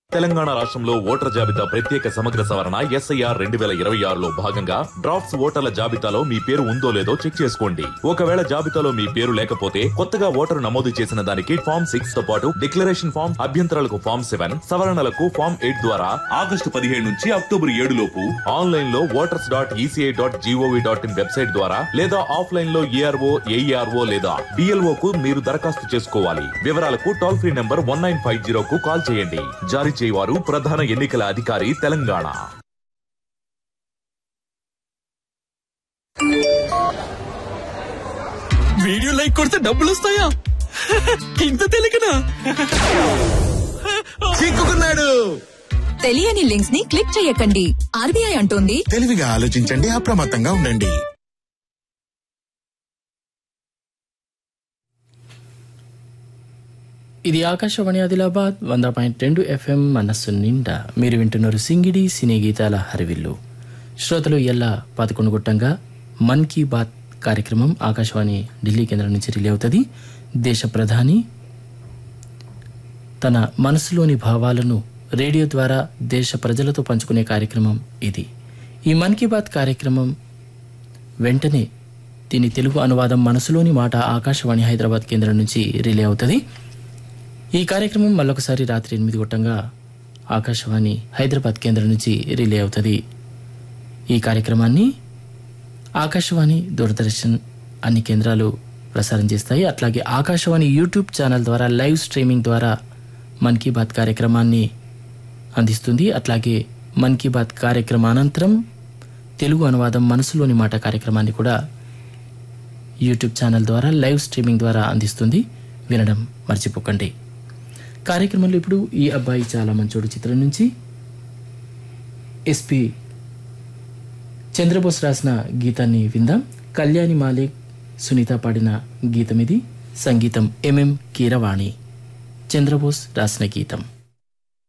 తెలంగాణ రాష్ట్రంలో ఓటర్ జాబితా ప్రత్యేక సమగ్ర సవరణ ఎస్ఐఆర్ రెండు వేల ఇరవై ఆరులో భాగంగా డ్రాఫ్ట్స్ ఓటర్ల జాబితాలో మీ పేరు ఉందో లేదో చెక్ చేసుకోండి ఒకవేళ జాబితాలో మీ పేరు లేకపోతే కొత్తగా ఓటరు నమోదు చేసిన దానికి ఫామ్ సిక్స్ తో పాటు డిక్లరేషన్ ఫామ్ అభ్యంతరాలకు ఫామ్ సెవెన్ సవరణలకు ఫామ్ ఎయిట్ ద్వారా ఆగస్టు పదిహేడు నుంచి అక్టోబర్ ఏడు లోపు ఆన్లైన్ లో voters dot ECI dot G O V dot in website ద్వారా లేదా ఆఫ్లైన్ లో ఏఆర్ఓ ఏఈఆర్ఓ లేదా డిఎల్ఓ కు మీరు దరఖాస్తు చేసుకోవాలి వివరాలకు toll free number one nine five zero కు కాల్ చేయండి జారీ చేయవారు ప్రధాన ఎన్నికల అధికారి తెలంగాణ వీడియో లైక్ కొడితే డబ్బులు వస్తాయా ఇంత తెలియకనా చిక్కుకున్నాడు తెలియని లింక్స్ ని క్లిక్ చేయకండి ఆర్బీఐ అంటోంది తెలివిగా ఆలోచించండి అప్రమత్తంగా ఉండండి ఇది ఆకాశవాణి ఆదిలాబాద్ వంద పాయింట్ రెండు ఎఫ్ఎం మనస్సు నిండా మీరు వింటున్నారు సింగిడి సినీ గీతాల హరివిల్లు శ్రోతలు ఎల్లా పదకొండు గుట్టంగా మన్ కీ బాత్ కార్యక్రమం ఆకాశవాణి ఢిల్లీ కేంద్రం నుంచి రిలే అవుతుంది దేశ ప్రధాని తన మనసులోని భావాలను రేడియో ద్వారా దేశ ప్రజలతో పంచుకునే కార్యక్రమం ఇది ఈ మన్ కీ బాత్ కార్యక్రమం వెంటనే దీని తెలుగు అనువాదం మనసులోని మాట ఆకాశవాణి హైదరాబాద్ కేంద్రం నుంచి రిలే అవుతుంది ఈ కార్యక్రమం మళ్ళొకసారి రాత్రి ఎనిమిది గొట్టంగా ఆకాశవాణి హైదరాబాద్ కేంద్రం నుంచి రిలే అవుతుంది ఈ కార్యక్రమాన్ని ఆకాశవాణి దూరదర్శన్ అన్ని కేంద్రాలు ప్రసారం చేస్తాయి అట్లాగే ఆకాశవాణి యూట్యూబ్ ఛానల్ ద్వారా లైవ్ స్ట్రీమింగ్ ద్వారా మన్ కీ బాత్ కార్యక్రమాన్ని అందిస్తుంది అట్లాగే మన్ కీ బాత్ కార్యక్రమానంతరం తెలుగు అనువాదం మనసులోని మాట కార్యక్రమాన్ని కూడా యూట్యూబ్ ఛానల్ ద్వారా లైవ్ స్ట్రీమింగ్ ద్వారా అందిస్తుంది వినడం మర్చిపోకండి కార్యక్రమంలో ఇప్పుడు ఈ అబ్బాయి చాలా మంచోడు చిత్రం నుంచి ఎస్పి చంద్రబోస్ రాసిన గీతాన్ని విందాం కళ్యాణి మాలిక్ సునీత పాడిన గీతం ఇది సంగీతం ఎంఎం కీరవాణి చంద్రబోస్ రాసిన గీతం